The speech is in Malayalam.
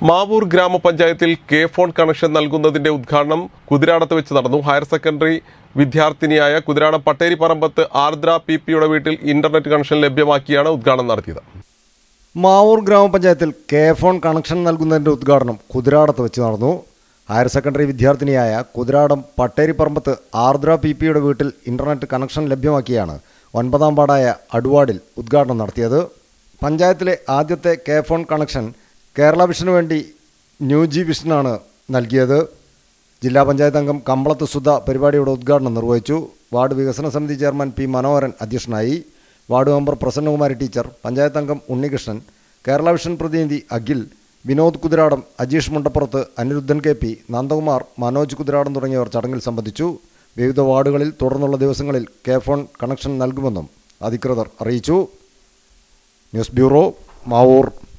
മാവൂർ ഗ്രാമപഞ്ചായത്തിൽ കെ ഫോൺ കണക്ഷൻ നൽകുന്നതിന്റെ ഉദ്ഘാടനം കുതിരാടത്ത് വെച്ച് നടന്നു ഹയർ സെക്കൻഡറി വിദ്യാർത്ഥിനിയായ കുതിരാടം പട്ടേരി പറമ്പത്ത് ആർദ്ര പി പിയുടെ വീട്ടിൽ ഇന്റർനെറ്റ് കണക്ഷൻ ലഭ്യമാക്കിയാണ് ഉദ്ഘാടനം നടത്തിയത് മാവൂർ ഗ്രാമപഞ്ചായത്തിൽ കെ ഫോൺ കണക്ഷൻ നൽകുന്നതിന്റെ ഉദ്ഘാടനം കുതിരാടത്ത് വെച്ച് നടന്നു ഹയർ സെക്കൻഡറി വിദ്യാർത്ഥിനിയായ കുതിരാടം പട്ടേരിപ്പറമ്പത്ത് ആർദ്ര പി പിയുടെ വീട്ടിൽ ഇന്റർനെറ്റ് കണക്ഷൻ ലഭ്യമാക്കിയാണ് ഒൻപതാം വാർഡായ അടുവാടിൽ ഉദ്ഘാടനം നടത്തിയത് പഞ്ചായത്തിലെ ആദ്യത്തെ കെ ഫോൺ കണക്ഷൻ കേരള വിഷനു വേണ്ടി ന്യൂ ജി വിഷനാണ് നൽകിയത് ജില്ലാ പഞ്ചായത്ത് അംഗം കമ്പളത്ത് സുധ പരിപാടിയുടെ ഉദ്ഘാടനം നിർവഹിച്ചു വാർഡ് വികസന സമിതി ചെയർമാൻ പി മനോഹരൻ അധ്യക്ഷനായി ward member Prasannakumari teacher panchayat അംഗം ഉണ്ണികൃഷ്ണൻ കേരള വിഷൻ പ്രതിനിധി അഖിൽ വിനോദ് കുതിരാടം അജീഷ് മുണ്ടപ്പുറത്ത് അനിരുദ്ധൻ കെ പി നന്ദകുമാർ മനോജ് കുതിരാടം തുടങ്ങിയവർ ചടങ്ങിൽ സംബന്ധിച്ചു വിവിധ വാർഡുകളിൽ തുടർന്നുള്ള ദിവസങ്ങളിൽ കെ ഫോൺ കണക്ഷൻ നൽകുമെന്നും അധികൃതർ അറിയിച്ചു ന്യൂസ് ബ്യൂറോ മാവൂർ